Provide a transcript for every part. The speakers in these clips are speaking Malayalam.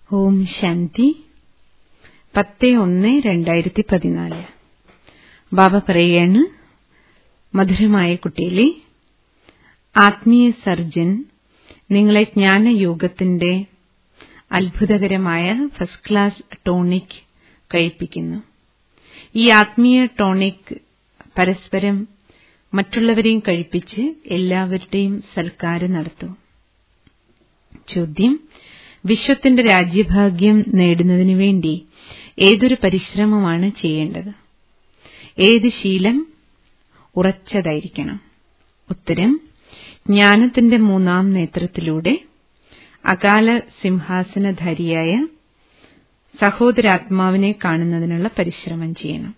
ഓം ശാന്തി പത്ത് ഒന്ന് രണ്ടായിരത്തി പതിനാല് ബാബ പറയാണ് മധുരമായ കുട്ടിയിലെ ആത്മീയ സർജൻ നിങ്ങളെ ജ്ഞാനയോഗത്തിന്റെ അത്ഭുതകരമായ ഫസ്റ്റ് ക്ലാസ് ടോണിക് കഴിപ്പിക്കുന്നു ഈ ആത്മീയ ടോണിക് പരസ്പരം മറ്റുള്ളവരെയും കഴിപ്പിച്ച് എല്ലാവരുടെയും സൽക്കാരം നടത്തും ചോദ്യം വിശ്വത്തിന്റെ രാജ്യഭാഗ്യം നേടുന്നതിനു വേണ്ടി ഏതൊരു പരിശ്രമമാണ് ചെയ്യേണ്ടത് ഏത് ശീലം ഉറച്ചതായിരിക്കണം ഉത്തരം ജ്ഞാനത്തിന്റെ മൂന്നാം നേത്രത്തിലൂടെ അകാല സിംഹാസനധാരിയായ സഹോദരാത്മാവിനെ കാണുന്നതിനുള്ള പരിശ്രമം ചെയ്യണം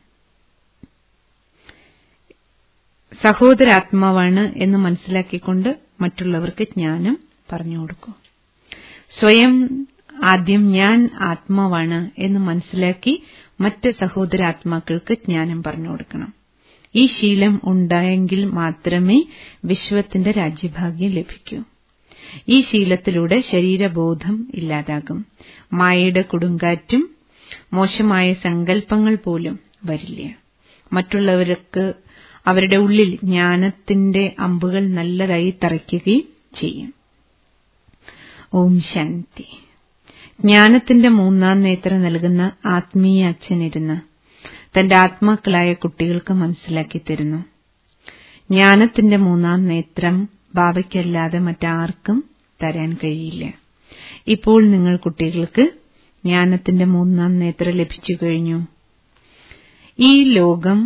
സഹോദരാത്മാവാണ് എന്ന് മനസ്സിലാക്കിക്കൊണ്ട് മറ്റുള്ളവർക്ക് ജ്ഞാനം പറഞ്ഞുകൊടുക്കൂ സ്വയം ആദ്യം ഞാൻ ആത്മാവാണ് എന്ന് മനസ്സിലാക്കി മറ്റ് സഹോദരാത്മാക്കൾക്ക് ജ്ഞാനം പറഞ്ഞുകൊടുക്കണം ഈ ശീലം ഉണ്ടായെങ്കിൽ മാത്രമേ വിശ്വത്തിന്റെ രാജ്യഭാഗ്യം ലഭിക്കൂ ഈ ശീലത്തിലൂടെ ശരീരബോധം ഇല്ലാതാകും മായയുടെ കൊടുങ്കാറ്റും മോശമായ സങ്കല്പങ്ങൾ പോലും വരില്ല മറ്റുള്ളവർക്ക് അവരുടെ ഉള്ളിൽ ജ്ഞാനത്തിന്റെ അമ്പുകൾ നല്ലതായി തറയ്ക്കുകയും ചെയ്യും ഓം ശാന്തി ജ്ഞാനത്തിന്റെ മൂന്നാം നേത്രം നൽകുന്ന ആത്മീയ അച്ഛനിരുന്ന് തന്റെ ആത്മാക്കളായ കുട്ടികൾക്ക് മനസ്സിലാക്കി തരുന്നു ജ്ഞാനത്തിന്റെ മൂന്നാം നേത്രം ബാബയ്ക്കല്ലാതെ മറ്റാർക്കും തരാൻ കഴിയില്ല ഇപ്പോൾ നിങ്ങൾ കുട്ടികൾക്ക് ജ്ഞാനത്തിന്റെ മൂന്നാം നേത്രം ലഭിച്ചു കഴിഞ്ഞു ഈ ലോകം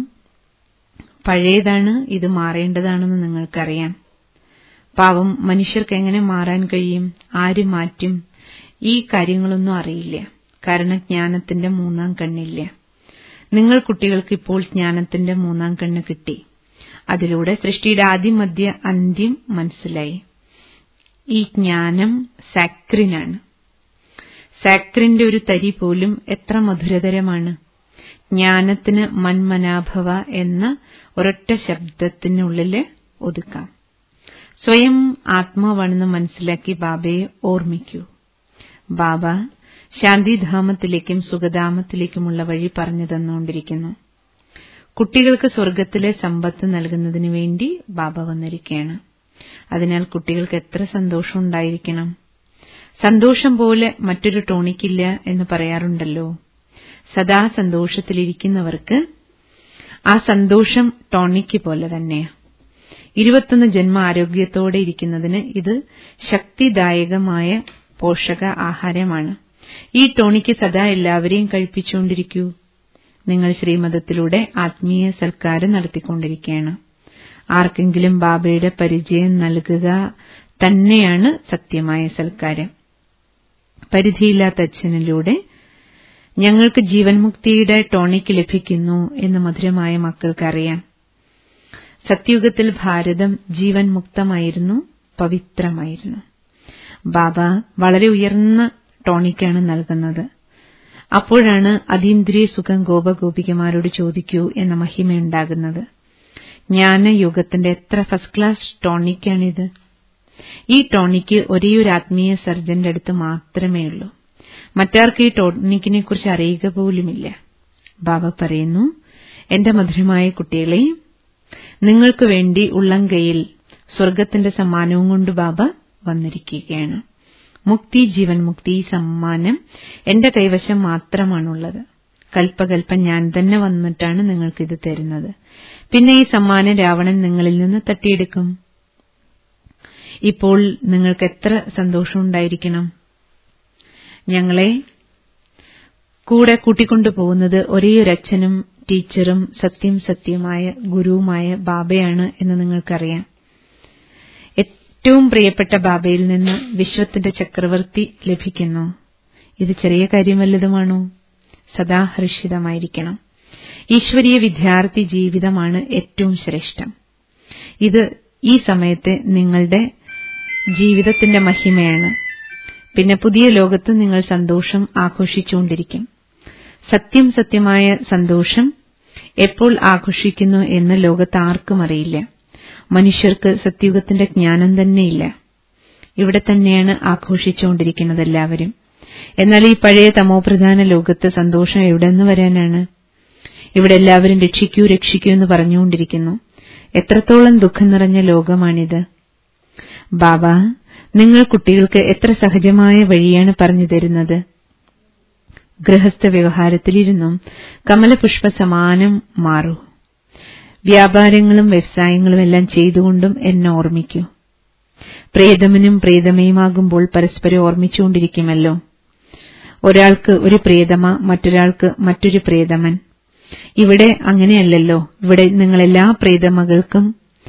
പഴയതാണ് ഇത് മാറേണ്ടതാണെന്ന് നിങ്ങൾക്കറിയാം പാവം മനുഷ്യർക്ക് എങ്ങനെ മാറാൻ കഴിയും ആര് മാറ്റും ഈ കാര്യങ്ങളൊന്നും അറിയില്ല കാരണം ജ്ഞാനത്തിന്റെ മൂന്നാം കണ്ണില്ല നിങ്ങൾ കുട്ടികൾക്ക് ഇപ്പോൾ ജ്ഞാനത്തിന്റെ മൂന്നാം കണ്ണ് കിട്ടി അതിലൂടെ സൃഷ്ടിയുടെ ആദ്യം മധ്യ അന്ത്യം മനസ്സിലായി ഈ ജ്ഞാനം സാക്രിനാണ് സാക്രിന്റെ ഒരു തരി പോലും എത്ര മധുരതരമാണ് ജ്ഞാനത്തിന് മന്മനാഭവ എന്ന ഒരൊറ്റ ശബ്ദത്തിനുള്ളില് ഒതുക്കാം സ്വയം ആത്മാവാണെന്ന് മനസ്സിലാക്കി ബാബയെ ഓർമ്മിക്കൂ ബാബ ശാന്തിധാമത്തിലേക്കും സുഖധാമത്തിലേക്കുമുള്ള വഴി പറഞ്ഞു തന്നുകൊണ്ടിരിക്കുന്നു കുട്ടികൾക്ക് സ്വർഗത്തിലെ സമ്പത്ത് നൽകുന്നതിനു വേണ്ടി ബാബ വന്നിരിക്കുകയാണ് അതിനാൽ കുട്ടികൾക്ക് എത്ര സന്തോഷം ഉണ്ടായിരിക്കണം സന്തോഷം പോലെ മറ്റൊരു ടോണിക്കില്ല എന്ന് പറയാറുണ്ടല്ലോ സദാ സന്തോഷത്തിലിരിക്കുന്നവർക്ക് ആ സന്തോഷം ടോണിക്ക് പോലെ തന്നെയാണ് ഇരുപത്തൊന്ന് ജന്മ ആരോഗ്യത്തോടെ ഇരിക്കുന്നതിന് ഇത് ശക്തിദായകമായ പോഷക ആഹാരമാണ് ഈ ടോണിക്ക് സദാ എല്ലാവരെയും കഴിപ്പിച്ചുകൊണ്ടിരിക്കൂ നിങ്ങൾ ശ്രീമതത്തിലൂടെ ആത്മീയ സൽക്കാരം നടത്തിക്കൊണ്ടിരിക്കുകയാണ് ആർക്കെങ്കിലും ബാബയുടെ പരിചയം നൽകുക തന്നെയാണ് സത്യമായ സൽക്കാരം പരിധിയില്ലാത്ത അച്ഛനിലൂടെ ഞങ്ങൾക്ക് ജീവൻ മുക്തിയുടെ ടോണിക്ക് ലഭിക്കുന്നു എന്ന് മധുരമായ മക്കൾക്കറിയാം സത്യുഗത്തിൽ ഭാരതം ജീവൻ മുക്തമായിരുന്നു പവിത്രമായിരുന്നു ബാബ വളരെ ഉയർന്ന ടോണിക്കാണ് നൽകുന്നത് അപ്പോഴാണ് അതീന്ദ്രിയ സുഖം ഗോപഗോപികമാരോട് ചോദിക്കൂ എന്ന മഹിമയുണ്ടാകുന്നത് ജ്ഞാനയുഗത്തിന്റെ എത്ര ഫസ്റ്റ് ക്ലാസ് ടോണിക്കാണിത് ഈ ടോണിക്ക് ഒരേയൊരു ആത്മീയ സർജന്റെ അടുത്ത് മാത്രമേ ഉള്ളൂ മറ്റാർക്ക് ഈ ടോണിക്കിനെ കുറിച്ച് അറിയുക പോലുമില്ല ബാബ പറയുന്നു എന്റെ മധുരമായ കുട്ടികളെ നിങ്ങൾക്ക് വേണ്ടി ഉള്ളംകൈയിൽ സ്വർഗത്തിന്റെ സമ്മാനവും കൊണ്ട് ബാബ വന്നിരിക്കുകയാണ് മുക്തി ജീവൻ മുക്തി സമ്മാനം എന്റെ കൈവശം മാത്രമാണുള്ളത് കൽപ്പകൽപ്പം ഞാൻ തന്നെ വന്നിട്ടാണ് നിങ്ങൾക്കിത് തരുന്നത് പിന്നെ ഈ സമ്മാനം രാവണൻ നിങ്ങളിൽ നിന്ന് തട്ടിയെടുക്കും ഇപ്പോൾ നിങ്ങൾക്ക് എത്ര സന്തോഷമുണ്ടായിരിക്കണം ഞങ്ങളെ കൂടെ കൂട്ടിക്കൊണ്ടു പോകുന്നത് ഒരേയൊരച്ഛനും ടീച്ചറും സത്യം സത്യമായ ഗുരുവുമായ ബാബയാണ് എന്ന് നിങ്ങൾക്കറിയാം ഏറ്റവും പ്രിയപ്പെട്ട ബാബയിൽ നിന്ന് വിശ്വത്തിന്റെ ചക്രവർത്തി ലഭിക്കുന്നു ഇത് ചെറിയ കാര്യം വല്ലതുമാണോ സദാ ഹർഷിതമായിരിക്കണം ഈശ്വരീയ വിദ്യാർത്ഥി ജീവിതമാണ് ഏറ്റവും ശ്രേഷ്ഠം ഇത് ഈ സമയത്ത് നിങ്ങളുടെ ജീവിതത്തിന്റെ മഹിമയാണ് പിന്നെ പുതിയ ലോകത്ത് നിങ്ങൾ സന്തോഷം ആഘോഷിച്ചുകൊണ്ടിരിക്കും സത്യം സത്യമായ സന്തോഷം എപ്പോൾ ആഘോഷിക്കുന്നു എന്ന് ലോകത്ത് ആർക്കും അറിയില്ല മനുഷ്യർക്ക് സത്യുഗത്തിന്റെ ജ്ഞാനം തന്നെയില്ല ഇവിടെ തന്നെയാണ് ആഘോഷിച്ചുകൊണ്ടിരിക്കുന്നത് എല്ലാവരും എന്നാൽ ഈ പഴയ തമോപ്രധാന ലോകത്ത് സന്തോഷം എവിടെ നിന്ന് വരാനാണ് ഇവിടെ എല്ലാവരും രക്ഷിക്കൂ രക്ഷിക്കൂ എന്ന് പറഞ്ഞുകൊണ്ടിരിക്കുന്നു എത്രത്തോളം ദുഃഖം നിറഞ്ഞ ലോകമാണിത് ബാബ നിങ്ങൾ കുട്ടികൾക്ക് എത്ര സഹജമായ വഴിയാണ് പറഞ്ഞു തരുന്നത് ഗൃഹസ്ഥ വ്യവഹാരത്തിലിരുന്നും കമലപുഷ്പ സമാനം മാറൂ വ്യാപാരങ്ങളും വ്യവസായങ്ങളും എല്ലാം ചെയ്തുകൊണ്ടും എന്നെ ഓർമ്മിക്കൂ പ്രിയതമനും പ്രിയതമയുമാകുമ്പോൾ പരസ്പരം ഓർമ്മിച്ചുകൊണ്ടിരിക്കുമല്ലോ ഒരാൾക്ക് ഒരു പ്രിയതമ മറ്റൊരാൾക്ക് മറ്റൊരു പ്രിയതമൻ ഇവിടെ അങ്ങനെയല്ലല്ലോ ഇവിടെ നിങ്ങളെല്ലാ പ്രിയതമകൾക്കും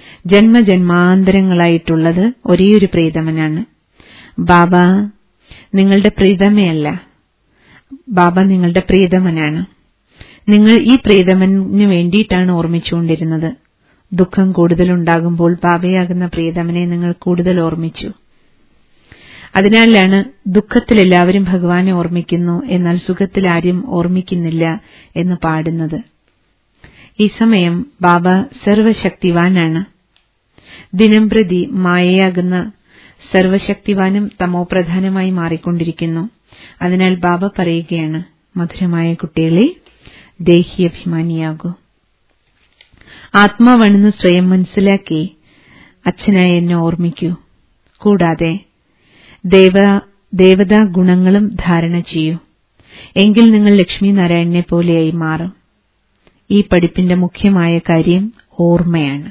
ജന്മജന്മാന്തരങ്ങളായിട്ടുള്ളത് ഒരേയൊരു പ്രിയതമനാണ് ബാബ നിങ്ങളുടെ പ്രീതമയല്ല ബാബ നിങ്ങളുടെ പ്രീതമനാണ് നിങ്ങൾ ഈ പ്രീതമന് വേണ്ടിയിട്ടാണ് ഓർമ്മിച്ചുകൊണ്ടിരുന്നത് ദുഃഖം കൂടുതലുണ്ടാകുമ്പോൾ ബാബയാകുന്ന പ്രീതമനെ നിങ്ങൾ കൂടുതൽ ഓർമ്മിച്ചു അതിനാലാണ് ദുഃഖത്തിൽ എല്ലാവരും ഭഗവാനെ ഓർമ്മിക്കുന്നു എന്നാൽ സുഖത്തിൽ ആരും ഓർമ്മിക്കുന്നില്ല എന്ന് പാടുന്നത് ഈ സമയം ബാബ സർവശക്തിവാനാണ് ദിനംപ്രതി മായയാകുന്ന സർവശക്തിവാനും തമോപ്രധാനമായി മാറിക്കൊണ്ടിരിക്കുന്നു അതിനാൽ ബാബ പറയുകയാണ് മധുരമായ കുട്ടികളെ ദേഹിയഭിമാനിയാകൂ ആത്മാവാണെന്ന് സ്വയം മനസ്സിലാക്കി അച്ഛനായി എന്നെ ഓർമ്മിക്കൂ കൂടാതെ ദേവ ദേവതാ ഗുണങ്ങളും ധാരണ ചെയ്യൂ എങ്കിൽ നിങ്ങൾ ലക്ഷ്മി നാരായണനെ പോലെയായി മാറും ഈ പഠിപ്പിന്റെ മുഖ്യമായ കാര്യം ഓർമ്മയാണ്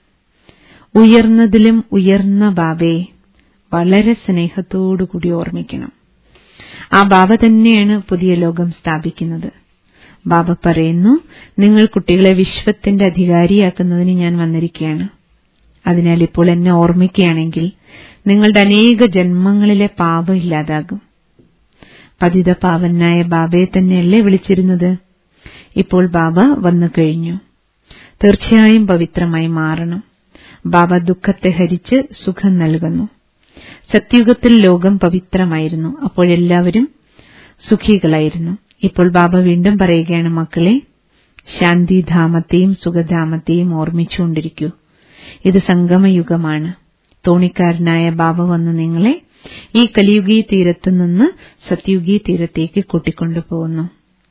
ഉയർന്നതിലും ഉയർന്ന ബാബയെ വളരെ സ്നേഹത്തോടുകൂടി ഓർമ്മിക്കണം ആ ബാബ തന്നെയാണ് പുതിയ ലോകം സ്ഥാപിക്കുന്നത് ബാബ പറയുന്നു നിങ്ങൾ കുട്ടികളെ വിശ്വത്തിന്റെ അധികാരിയാക്കുന്നതിന് ഞാൻ വന്നിരിക്കുകയാണ് അതിനാൽ ഇപ്പോൾ എന്നെ ഓർമ്മിക്കുകയാണെങ്കിൽ നിങ്ങളുടെ അനേക ജന്മങ്ങളിലെ പാപം ഇല്ലാതാകും പതിത പാവനായ ബാബയെ തന്നെയല്ലേ വിളിച്ചിരുന്നത് ഇപ്പോൾ ബാബ വന്നു കഴിഞ്ഞു തീർച്ചയായും പവിത്രമായി മാറണം ബാബ ദുഃഖത്തെ ഹരിച്ച് സുഖം നൽകുന്നു സത്യുഗത്തിൽ ലോകം പവിത്രമായിരുന്നു അപ്പോഴെല്ലാവരും സുഖികളായിരുന്നു ഇപ്പോൾ ബാബ വീണ്ടും പറയുകയാണ് മക്കളെ ശാന്തിധാമത്തെയും സുഖധാമത്തെയും ഓർമ്മിച്ചുകൊണ്ടിരിക്കൂ ഇത് സംഗമയുഗമാണ് തോണിക്കാരനായ ബാബ വന്ന് നിങ്ങളെ ഈ കലിയുഗീ തീരത്തു നിന്ന് സത്യുഗീ തീരത്തേക്ക് കൂട്ടിക്കൊണ്ടുപോകുന്നു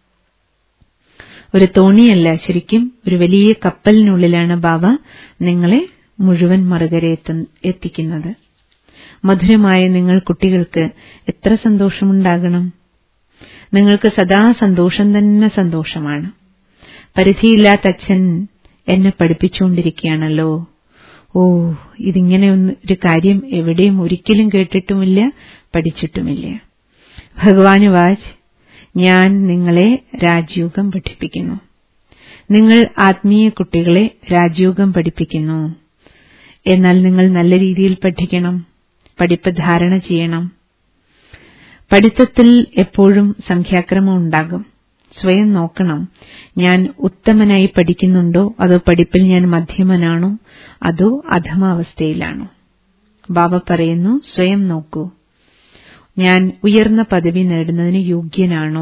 ഒരു തോണിയല്ല ശരിക്കും ഒരു വലിയ കപ്പലിനുള്ളിലാണ് ബാബ നിങ്ങളെ മുഴുവൻ മറുകരെ എത്തിക്കുന്നത് മധുരമായ നിങ്ങൾ കുട്ടികൾക്ക് എത്ര സന്തോഷമുണ്ടാകണം നിങ്ങൾക്ക് സദാ സന്തോഷം തന്നെ സന്തോഷമാണ് പരിധിയില്ലാത്ത അച്ഛൻ എന്നെ പഠിപ്പിച്ചുകൊണ്ടിരിക്കുകയാണല്ലോ ഓ ഇതിങ്ങനെ ഒരു കാര്യം എവിടെയും ഒരിക്കലും കേട്ടിട്ടുമില്ല പഠിച്ചിട്ടുമില്ല ഭഗവാന് വാജ് ഞാൻ നിങ്ങളെ രാജയോഗം പഠിപ്പിക്കുന്നു നിങ്ങൾ ആത്മീയ കുട്ടികളെ രാജയോഗം പഠിപ്പിക്കുന്നു എന്നാൽ നിങ്ങൾ നല്ല രീതിയിൽ പഠിക്കണം പഠിപ്പ് ധാരണ ചെയ്യണം പഠിത്തത്തിൽ എപ്പോഴും സംഖ്യാക്രമം ഉണ്ടാകും സ്വയം നോക്കണം ഞാൻ ഉത്തമനായി പഠിക്കുന്നുണ്ടോ അതോ പഠിപ്പിൽ ഞാൻ മധ്യമനാണോ അതോ അധമാവസ്ഥയിലാണോ ബാബ പറയുന്നു സ്വയം നോക്കൂ ഞാൻ ഉയർന്ന പദവി നേടുന്നതിന് യോഗ്യനാണോ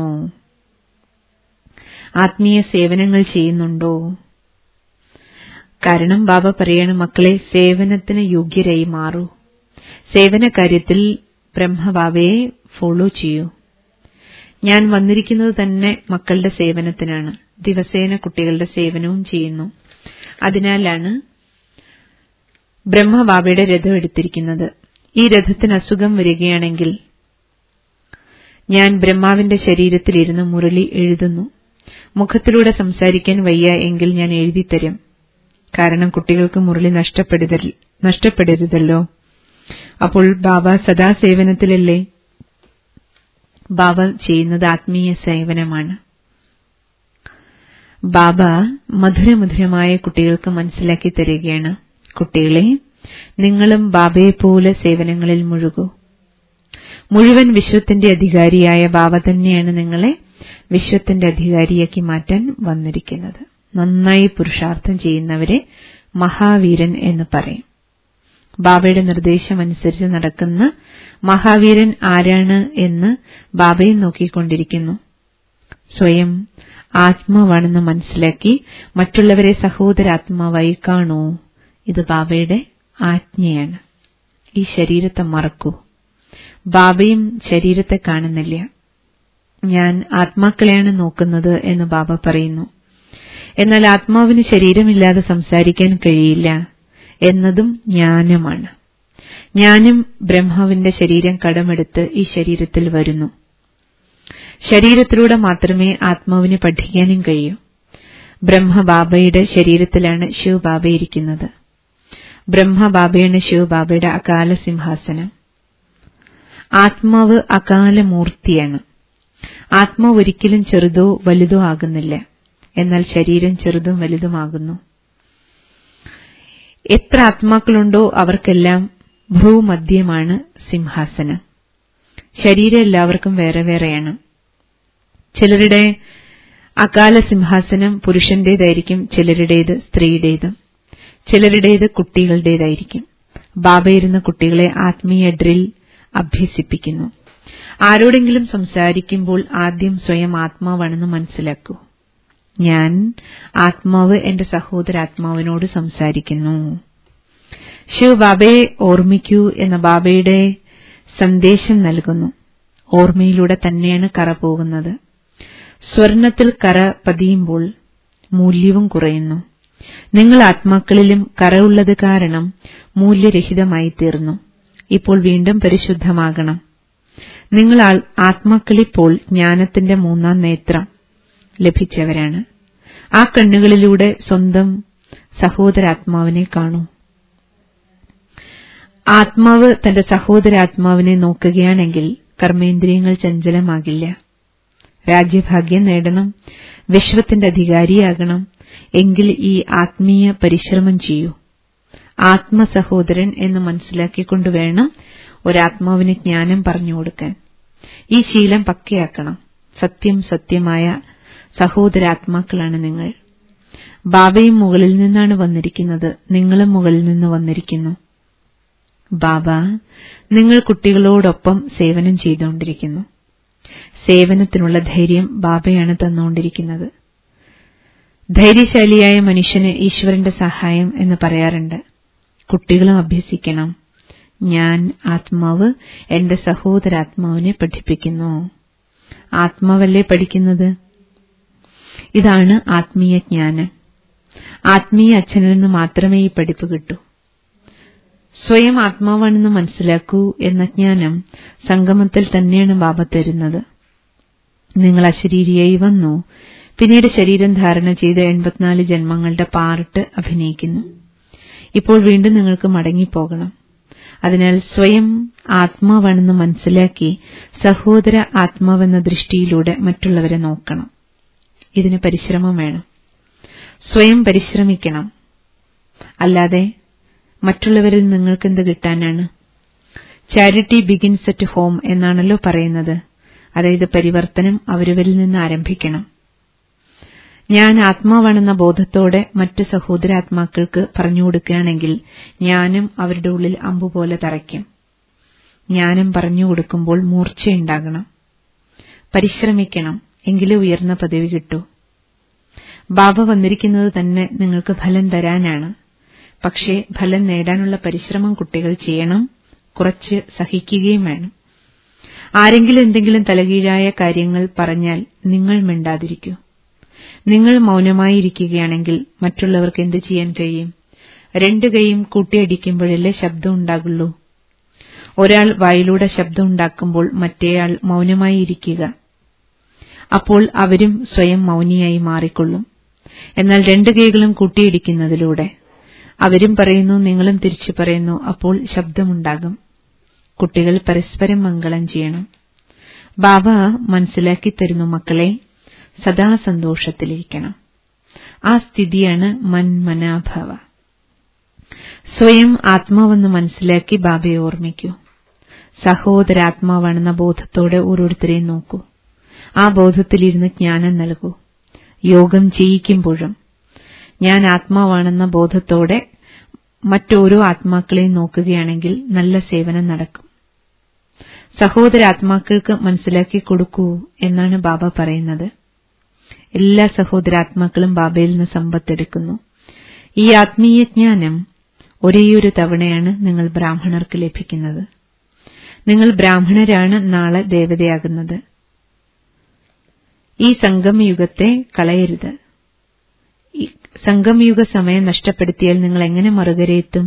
ആത്മീയ സേവനങ്ങൾ ചെയ്യുന്നുണ്ടോ കാരണം ബാബ പറയാണ് മക്കളെ സേവനത്തിന് യോഗ്യരായി മാറൂ സേവന കാര്യത്തിൽ ബ്രഹ്മബാബയെ ഫോളോ ചെയ്യൂ ഞാൻ വന്നിരിക്കുന്നത് തന്നെ മക്കളുടെ സേവനത്തിനാണ് ദിവസേന കുട്ടികളുടെ സേവനവും ചെയ്യുന്നു അതിനാലാണ് ബ്രഹ്മബാബയുടെ രഥം എടുത്തിരിക്കുന്നത് ഈ രഥത്തിന് അസുഖം വരികയാണെങ്കിൽ ഞാൻ ബ്രഹ്മാവിന്റെ ശരീരത്തിലിരുന്ന് മുരളി എഴുതുന്നു മുഖത്തിലൂടെ സംസാരിക്കാൻ വയ്യ എങ്കിൽ ഞാൻ എഴുതിത്തരും കാരണം കുട്ടികൾക്ക് മുരളി നഷ്ടപ്പെടരുതല്ലോ അപ്പോൾ ബാബ സദാ സേവനത്തിലല്ലേ ബാബ ചെയ്യുന്നത് ആത്മീയ സേവനമാണ് ബാബ മധുരമധുരമായ കുട്ടികൾക്ക് മനസ്സിലാക്കി തരികയാണ് കുട്ടികളെ നിങ്ങളും ബാബയെപ്പോലെ സേവനങ്ങളിൽ മുഴുകൂ മുഴുവൻ വിശ്വത്തിന്റെ അധികാരിയായ ബാബ തന്നെയാണ് നിങ്ങളെ വിശ്വത്തിന്റെ അധികാരിയാക്കി മാറ്റാൻ വന്നിരിക്കുന്നത് നന്നായി പുരുഷാർത്ഥം ചെയ്യുന്നവരെ മഹാവീരൻ എന്ന് പറയും ബാബയുടെ നിർദ്ദേശമനുസരിച്ച് നടക്കുന്ന മഹാവീരൻ ആരാണ് എന്ന് ബാബയെ നോക്കിക്കൊണ്ടിരിക്കുന്നു സ്വയം ആത്മാവാണെന്ന് മനസ്സിലാക്കി മറ്റുള്ളവരെ സഹോദരാത്മാവായി കാണൂ ഇത് ബാബയുടെ ആജ്ഞയാണ് ഈ ശരീരത്തെ മറക്കൂ ബാബയും ശരീരത്തെ കാണുന്നില്ല ഞാൻ ആത്മാക്കളെയാണ് നോക്കുന്നത് എന്ന് ബാബ പറയുന്നു എന്നാൽ ആത്മാവിന് ശരീരമില്ലാതെ സംസാരിക്കാൻ കഴിയില്ല എന്നതും ജ്ഞാനമാണ് ഞാനും ബ്രഹ്മാവിന്റെ ശരീരം കടമെടുത്ത് ഈ ശരീരത്തിൽ വരുന്നു ശരീരത്തിലൂടെ മാത്രമേ ആത്മാവിന് പഠിക്കാനും കഴിയൂ ബ്രഹ്മബാബയുടെ ശരീരത്തിലാണ് ശിവബാബ ഇരിക്കുന്നത് ബ്രഹ്മബാബയാണ് ശിവബാബയുടെ അകാല സിംഹാസനം ആത്മാവ് അകാല മൂർത്തിയാണ് ആത്മാവ് ഒരിക്കലും ചെറുതോ വലുതോ ആകുന്നില്ല എന്നാൽ ശരീരം ചെറുതും വലുതുമാകുന്നു എത്ര ആത്മാക്കളുണ്ടോ അവർക്കെല്ലാം ഭ്രൂമധ്യമാണ് സിംഹാസനം ശരീരം എല്ലാവർക്കും വേറെ വേറെയാണ് ചിലരുടെ അകാല സിംഹാസനം പുരുഷന്റേതായിരിക്കും ചിലരുടേത് സ്ത്രീയുടേതും ചിലരുടേത് കുട്ടികളുടേതായിരിക്കും ബാബയിരുന്ന കുട്ടികളെ ആത്മീയ ഡ്രിൽ അഭ്യസിപ്പിക്കുന്നു ആരോടെങ്കിലും സംസാരിക്കുമ്പോൾ ആദ്യം സ്വയം ആത്മാവാണെന്ന് മനസ്സിലാക്കൂ ഞാൻ ആത്മാവ് എന്റെ സഹോദരാത്മാവിനോട് സംസാരിക്കുന്നു ശിവ് ബാബയെ ഓർമ്മിക്കൂ എന്ന ബാബയുടെ സന്ദേശം നൽകുന്നു ഓർമ്മയിലൂടെ തന്നെയാണ് കറ പോകുന്നത് സ്വർണത്തിൽ കറ പതിയുമ്പോൾ മൂല്യവും കുറയുന്നു നിങ്ങൾ ആത്മാക്കളിലും കറയുള്ളത് കാരണം മൂല്യരഹിതമായി തീർന്നു ഇപ്പോൾ വീണ്ടും പരിശുദ്ധമാകണം നിങ്ങൾ ആത്മാക്കളിപ്പോൾ ജ്ഞാനത്തിന്റെ മൂന്നാം നേത്രം ലഭിച്ചവരാണ് ആ കണ്ണുകളിലൂടെ സ്വന്തം സഹോദരാത്മാവിനെ കാണൂ ആത്മാവ് തന്റെ സഹോദരാത്മാവിനെ നോക്കുകയാണെങ്കിൽ കർമ്മേന്ദ്രിയങ്ങൾ ചഞ്ചലമാകില്ല രാജ്യഭാഗ്യം നേടണം വിശ്വത്തിന്റെ അധികാരിയാകണം എങ്കിൽ ഈ ആത്മീയ പരിശ്രമം ചെയ്യൂ ആത്മസഹോദരൻ എന്ന് മനസ്സിലാക്കിക്കൊണ്ട് വേണം ഒരാത്മാവിന് ജ്ഞാനം പറഞ്ഞു കൊടുക്കാൻ ഈ ശീലം പക്കയാക്കണം സത്യം സത്യമായ സഹോദരാത്മാക്കളാണ് നിങ്ങൾ ബാബയും മുകളിൽ നിന്നാണ് വന്നിരിക്കുന്നത് നിങ്ങളും മുകളിൽ നിന്ന് വന്നിരിക്കുന്നു ബാബ നിങ്ങൾ കുട്ടികളോടൊപ്പം സേവനം ചെയ്തുകൊണ്ടിരിക്കുന്നു സേവനത്തിനുള്ള ധൈര്യം ബാബയാണ് തന്നുകൊണ്ടിരിക്കുന്നത് ധൈര്യശാലിയായ മനുഷ്യന് ഈശ്വരന്റെ സഹായം എന്ന് പറയാറുണ്ട് കുട്ടികളും അഭ്യസിക്കണം ഞാൻ ആത്മാവ് എന്റെ സഹോദരാത്മാവിനെ പഠിപ്പിക്കുന്നു ആത്മാവല്ലേ പഠിക്കുന്നത് ഇതാണ് ആത്മീയ ജ്ഞാനം ആത്മീയ അച്ഛനിൽ നിന്ന് മാത്രമേ ഈ പഠിപ്പ് കിട്ടൂ സ്വയം ആത്മാവാണെന്ന് മനസ്സിലാക്കൂ എന്ന ജ്ഞാനം സംഗമത്തിൽ തന്നെയാണ് ബാബ തരുന്നത് നിങ്ങൾ അശരീരിയായി വന്നു പിന്നീട് ശരീരം ധാരണ ചെയ്ത് എൺപത്തിനാല് ജന്മങ്ങളുടെ പാർട്ട് അഭിനയിക്കുന്നു ഇപ്പോൾ വീണ്ടും നിങ്ങൾക്ക് മടങ്ങിപ്പോകണം അതിനാൽ സ്വയം ആത്മാവാണെന്ന് മനസ്സിലാക്കി സഹോദര ആത്മാവെന്ന ദൃഷ്ടിയിലൂടെ മറ്റുള്ളവരെ നോക്കണം ഇതിന് പരിശ്രമം വേണം സ്വയം പരിശ്രമിക്കണം അല്ലാതെ മറ്റുള്ളവരിൽ നിങ്ങൾക്കെന്ത് കിട്ടാനാണ് ചാരിറ്റി ബിഗിൻസ് അറ്റ് ഹോം എന്നാണല്ലോ പറയുന്നത് അതായത് പരിവർത്തനം അവരവരിൽ നിന്ന് ആരംഭിക്കണം ഞാൻ ആത്മാവാണെന്ന ബോധത്തോടെ മറ്റ് സഹോദരാത്മാക്കൾക്ക് പറഞ്ഞു കൊടുക്കുകയാണെങ്കിൽ ജ്ഞാനം അവരുടെ ഉള്ളിൽ അമ്പുപോലെ തറയ്ക്കും ജ്ഞാനം പറഞ്ഞു കൊടുക്കുമ്പോൾ മൂർച്ചയുണ്ടാകണം പരിശ്രമിക്കണം എങ്കിലേ ഉയർന്ന പദവി കിട്ടൂ ബാബ വന്നിരിക്കുന്നത് തന്നെ നിങ്ങൾക്ക് ഫലം തരാനാണ് പക്ഷേ ഫലം നേടാനുള്ള പരിശ്രമം കുട്ടികൾ ചെയ്യണം കുറച്ച് സഹിക്കുകയും വേണം ആരെങ്കിലും എന്തെങ്കിലും തലകീഴായ കാര്യങ്ങൾ പറഞ്ഞാൽ നിങ്ങൾ മിണ്ടാതിരിക്കൂ നിങ്ങൾ മൗനമായിരിക്കുകയാണെങ്കിൽ മറ്റുള്ളവർക്ക് എന്ത് ചെയ്യാൻ കഴിയും രണ്ടു കൈയും കൂട്ടിയടിക്കുമ്പോഴല്ലേ ശബ്ദം ഉണ്ടാകുള്ളൂ ഒരാൾ വായിലൂടെ ശബ്ദം ഉണ്ടാക്കുമ്പോൾ മറ്റേയാൾ മൗനമായി ഇരിക്കുക അപ്പോൾ അവരും സ്വയം മൗനിയായി മാറിക്കൊള്ളും എന്നാൽ രണ്ടു കൈകളും കൂട്ടിയിടിക്കുന്നതിലൂടെ അവരും പറയുന്നു നിങ്ങളും തിരിച്ചു പറയുന്നു അപ്പോൾ ശബ്ദമുണ്ടാകും കുട്ടികൾ പരസ്പരം മംഗളം ചെയ്യണം ബാബ മനസ്സിലാക്കി തരുന്നു മക്കളെ സദാ സന്തോഷത്തിലിരിക്കണം ആ സ്ഥിതിയാണ് മൻമനാഭവ സ്വയം ആത്മാവെന്ന് മനസ്സിലാക്കി ബാബയെ ഓർമ്മിക്കൂ സഹോദരാത്മാവാണെന്ന ബോധത്തോടെ ഓരോരുത്തരെയും നോക്കൂ ആ ബോധത്തിലിരുന്ന് ജ്ഞാനം നൽകൂ യോഗം ചെയ്യിക്കുമ്പോഴും ഞാൻ ആത്മാവാണെന്ന ബോധത്തോടെ മറ്റോരോ ആത്മാക്കളെയും നോക്കുകയാണെങ്കിൽ നല്ല സേവനം നടക്കും സഹോദരാത്മാക്കൾക്ക് മനസ്സിലാക്കി കൊടുക്കൂ എന്നാണ് ബാബ പറയുന്നത് എല്ലാ സഹോദരാത്മാക്കളും ബാബയിൽ നിന്ന് സമ്പത്തെടുക്കുന്നു ഈ ആത്മീയ ജ്ഞാനം ഒരേയൊരു തവണയാണ് നിങ്ങൾ ബ്രാഹ്മണർക്ക് ലഭിക്കുന്നത് നിങ്ങൾ ബ്രാഹ്മണരാണ് നാളെ ദേവതയാകുന്നത് ഈ സംഗമയുഗത്തെ കളയരുത് ഈ സംഗമയുഗ സമയം നഷ്ടപ്പെടുത്തിയാൽ നിങ്ങൾ എങ്ങനെ മറുകരയെത്തും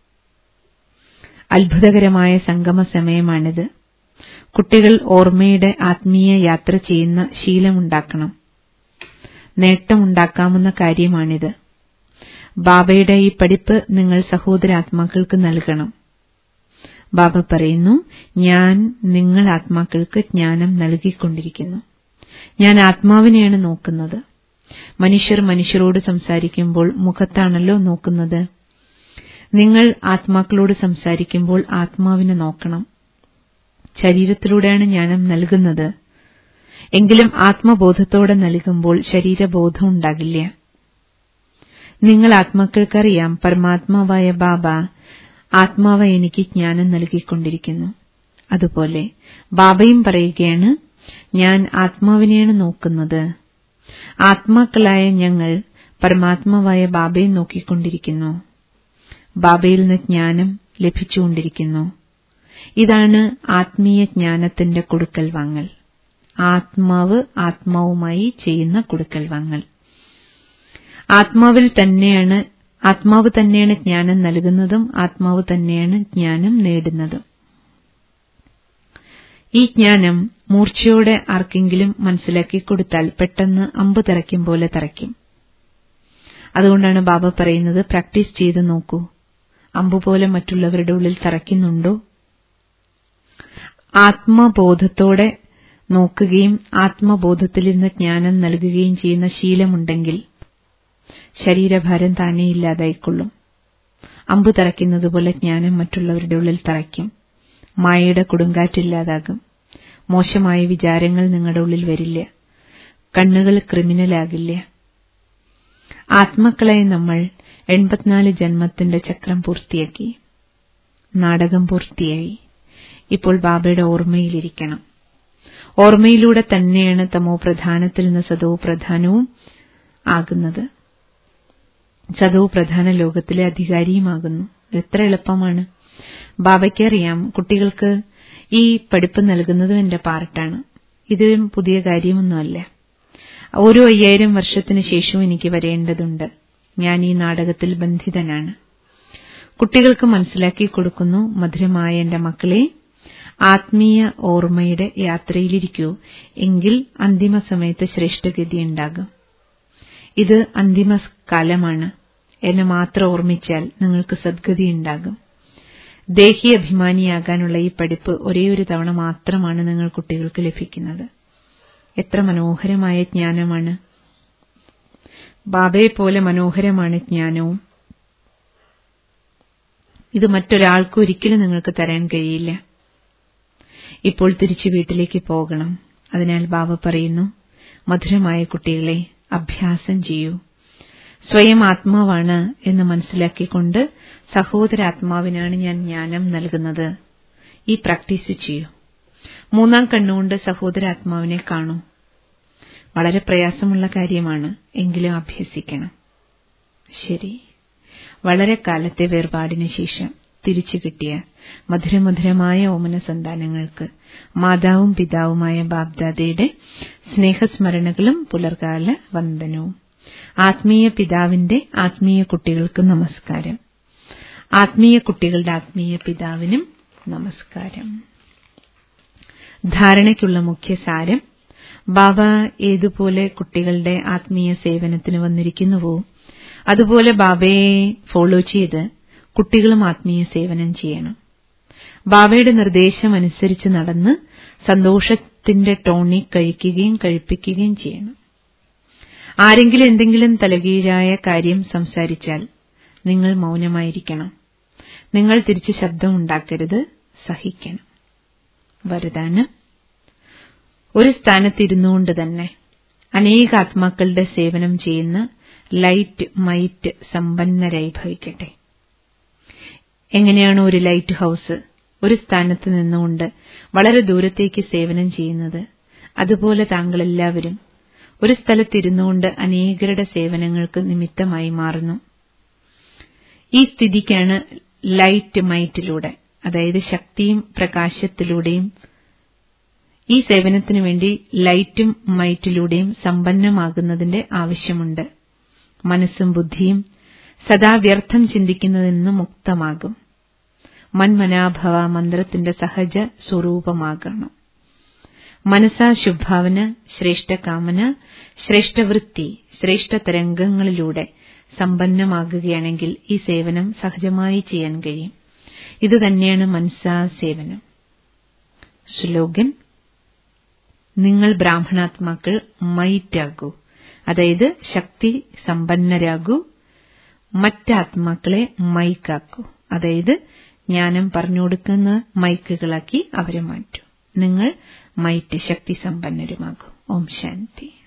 അത്ഭുതകരമായ സംഗമ സമയമാണിത് കുട്ടികൾ ഓർമ്മയുടെ ആത്മീയ യാത്ര ചെയ്യുന്ന ശീലമുണ്ടാക്കണം നേട്ടമുണ്ടാക്കാവുന്ന കാര്യമാണിത് ബാബയുടെ ഈ പഠിപ്പ് നിങ്ങൾ സഹോദരാത്മാക്കൾക്ക് നൽകണം ബാബ പറയുന്നു ഞാൻ നിങ്ങൾ ആത്മാക്കൾക്ക് ജ്ഞാനം നൽകിക്കൊണ്ടിരിക്കുന്നു ഞാൻ ആത്മാവിനെയാണ് നോക്കുന്നത് മനുഷ്യർ മനുഷ്യരോട് സംസാരിക്കുമ്പോൾ മുഖത്താണല്ലോ നോക്കുന്നത് നിങ്ങൾ ആത്മാക്കളോട് സംസാരിക്കുമ്പോൾ ആത്മാവിനെ നോക്കണം ശരീരത്തിലൂടെയാണ് ജ്ഞാനം നൽകുന്നത് എങ്കിലും ആത്മബോധത്തോടെ നൽകുമ്പോൾ ശരീരബോധം ഉണ്ടാകില്ല നിങ്ങൾ ആത്മാക്കൾക്കറിയാം പരമാത്മാവായ ബാബ ആത്മാവ് എനിക്ക് ജ്ഞാനം നൽകിക്കൊണ്ടിരിക്കുന്നു അതുപോലെ ബാബയും പറയുകയാണ് ഞാൻ ആത്മാവിനെയാണ് നോക്കുന്നത് ആത്മാക്കളായ ഞങ്ങൾ പരമാത്മാവായ ബാബയെ നോക്കിക്കൊണ്ടിരിക്കുന്നു ബാബയിൽ നിന്ന് ജ്ഞാനം ലഭിച്ചുകൊണ്ടിരിക്കുന്നു ഇതാണ് ആത്മീയ ജ്ഞാനത്തിന്റെ കൊടുക്കൽ വാങ്ങൽ ആത്മാവ് ആത്മാവുമായി ചെയ്യുന്ന കൊടുക്കൽ വാങ്ങൽ ആത്മാവിൽ തന്നെയാണ് ആത്മാവ് തന്നെയാണ് ജ്ഞാനം നൽകുന്നതും ആത്മാവ് തന്നെയാണ് ജ്ഞാനം നേടുന്നതും ഈ ജ്ഞാനം മൂർച്ചയോടെ ആർക്കെങ്കിലും മനസ്സിലാക്കി കൊടുത്താൽ പെട്ടെന്ന് അമ്പ് തറയ്ക്കും പോലെ തറയ്ക്കും അതുകൊണ്ടാണ് ബാബ പറയുന്നത് പ്രാക്ടീസ് ചെയ്ത് നോക്കൂ അമ്പുപോലെ മറ്റുള്ളവരുടെ ഉള്ളിൽ തറയ്ക്കുന്നുണ്ടോ ആത്മബോധത്തോടെ നോക്കുകയും ആത്മബോധത്തിലിരുന്ന് ജ്ഞാനം നൽകുകയും ചെയ്യുന്ന ശീലമുണ്ടെങ്കിൽ ശരീരഭാരം താനേ ഇല്ലാതായിക്കൊള്ളും അമ്പ് തറയ്ക്കുന്നതുപോലെ ജ്ഞാനം മറ്റുള്ളവരുടെ ഉള്ളിൽ തറയ്ക്കും മായയുടെ കൊടുങ്കാറ്റില്ലാതാകും മോശമായ വിചാരങ്ങൾ നിങ്ങളുടെ ഉള്ളിൽ വരില്ല കണ്ണുകൾ ക്രിമിനലാകില്ല ആത്മാക്കളെ നമ്മൾ എൺപത്തിനാല് ജന്മത്തിന്റെ ചക്രം പൂർത്തിയാക്കി നാടകം പൂർത്തിയായി ഇപ്പോൾ ബാബയുടെ ഓർമ്മയിലിരിക്കണം ഓർമ്മയിലൂടെ തന്നെയാണ് തമോ പ്രധാനത്തിൽ നിന്ന് സദോ പ്രധാനവും ആകുന്നത് സദോ പ്രധാന ലോകത്തിലെ അധികാരിയുമാകുന്നു എത്ര എളുപ്പമാണ് ബാബയ്ക്കറിയാം കുട്ടികൾക്ക് ഈ പഠിപ്പ് നൽകുന്നതും എന്റെ പാർട്ടാണ് ഇതും പുതിയ കാര്യമൊന്നുമല്ല ഓരോ അയ്യായിരം വർഷത്തിന് ശേഷവും എനിക്ക് വരേണ്ടതുണ്ട് ഞാൻ ഈ നാടകത്തിൽ ബന്ധിതനാണ് കുട്ടികൾക്ക് മനസ്സിലാക്കി കൊടുക്കുന്നു മധുരമായ എന്റെ മക്കളെ ആത്മീയ ഓർമ്മയുടെ യാത്രയിലിരിക്കൂ എങ്കിൽ അന്തിമ സമയത്ത് ശ്രേഷ്ഠഗതി ഉണ്ടാകും ഇത് അന്തിമ കാലമാണ് എന്നെ മാത്രം ഓർമ്മിച്ചാൽ നിങ്ങൾക്ക് സദ്ഗതി ഉണ്ടാകും ദേഹി അഭിമാനിയാകാനുള്ള ഈ പഠിപ്പ് ഒരേയൊരു തവണ മാത്രമാണ് നിങ്ങൾ കുട്ടികൾക്ക് ലഭിക്കുന്നത് എത്ര മനോഹരമായ ജ്ഞാനമാണ് ബാബയെ പോലെ മനോഹരമാണ് ജ്ഞാനവും ഇത് മറ്റൊരാൾക്കും ഒരിക്കലും നിങ്ങൾക്ക് തരാൻ കഴിയില്ല ഇപ്പോൾ തിരിച്ചു വീട്ടിലേക്ക് പോകണം അതിനാൽ ബാബ പറയുന്നു മധുരമായ കുട്ടികളെ അഭ്യാസം ചെയ്യൂ സ്വയം ആത്മാവാണ് എന്ന് മനസ്സിലാക്കിക്കൊണ്ട് സഹോദരാത്മാവിനാണ് ഞാൻ ജ്ഞാനം നൽകുന്നത് ഈ പ്രാക്ടീസ് ചെയ്യൂ മൂന്നാം കണ്ണുകൊണ്ട് സഹോദരാത്മാവിനെ കാണൂ വളരെ പ്രയാസമുള്ള കാര്യമാണ് എങ്കിലും അഭ്യസിക്കണം ശരി വളരെ കാലത്തെ വേർപാടിന് ശേഷം തിരിച്ചു കിട്ടിയ മധുരമധുരമായ ഓമന സന്താനങ്ങൾക്ക് മാതാവും പിതാവുമായ ബാബ്ദാദയുടെ സ്നേഹസ്മരണകളും പുലർകാല വന്ദനവും ആത്മീയ പിതാവിന്റെ ആത്മീയ കുട്ടികൾക്ക് നമസ്കാരം ആത്മീയ കുട്ടികളുടെ ആത്മീയ പിതാവിനും നമസ്കാരം ധാരണയ്ക്കുള്ള മുഖ്യ സാരം ബാബ ഏതുപോലെ കുട്ടികളുടെ ആത്മീയ സേവനത്തിന് വന്നിരിക്കുന്നുവോ അതുപോലെ ബാബയെ ഫോളോ ചെയ്ത് കുട്ടികളും ആത്മീയ സേവനം ചെയ്യണം ബാബയുടെ നിർദ്ദേശം അനുസരിച്ച് നടന്ന് സന്തോഷത്തിന്റെ ടോണി കഴിക്കുകയും കഴിപ്പിക്കുകയും ചെയ്യണം ആരെങ്കിലും എന്തെങ്കിലും തലകീഴായ കാര്യം സംസാരിച്ചാൽ നിങ്ങൾ മൗനമായിരിക്കണം നിങ്ങൾ തിരിച്ച് ശബ്ദമുണ്ടാക്കരുത് സഹിക്കണം വരദാനം ഒരു സ്ഥാനത്തിരുന്നുകൊണ്ട് തന്നെ അനേക ആത്മാക്കളുടെ സേവനം ചെയ്യുന്ന ലൈറ്റ് മൈറ്റ് സമ്പന്നരായി ഭവിക്കട്ടെ എങ്ങനെയാണ് ഒരു ലൈറ്റ് ഹൌസ് ഒരു സ്ഥാനത്ത് നിന്നുകൊണ്ട് വളരെ ദൂരത്തേക്ക് സേവനം ചെയ്യുന്നത് അതുപോലെ താങ്കൾ എല്ലാവരും ഒരു സ്ഥലത്തിരുന്നുകൊണ്ട് അനേകരുടെ സേവനങ്ങൾക്ക് നിമിത്തമായി മാറുന്നു ഈ സ്ഥിതിക്കാണ് ലൈറ്റ് മൈറ്റിലൂടെ അതായത് ശക്തിയും പ്രകാശത്തിലൂടെയും ഈ സേവനത്തിനു വേണ്ടി ലൈറ്റും മൈറ്റിലൂടെയും സമ്പന്നമാകുന്നതിന്റെ ആവശ്യമുണ്ട് മനസ്സും ബുദ്ധിയും സദാ വ്യർത്ഥം ചിന്തിക്കുന്നതിൽ നിന്ന് മുക്തമാകും മന്മനാഭവ മന്ത്രത്തിന്റെ സഹജ സ്വരൂപമാകണം മനസാ ശുഭാവന ശ്രേഷ്ഠകാമന ശ്രേഷ്ഠവൃത്തി ശ്രേഷ്ഠ തരംഗങ്ങളിലൂടെ സമ്പന്നമാകുകയാണെങ്കിൽ ഈ സേവനം സഹജമായി ചെയ്യാൻ കഴിയും ഇതുതന്നെയാണ് മനസാ സേവനം സ്ലോഗൻ നിങ്ങൾ ബ്രാഹ്മണാത്മാക്കൾ മൈറ്റാകൂ അതായത് ശക്തി സമ്പന്നരാകൂ മറ്റാത്മാക്കളെ മൈക്കാക്കൂ അതായത് ജ്ഞാനം പറഞ്ഞുകൊടുക്കുന്ന മൈക്കുകളാക്കി അവരെ മാറ്റൂ നിങ്ങൾ മൈറ്റ് ശക്തി സമ്പന്നരുമാകൂ ഓം ശാന്തി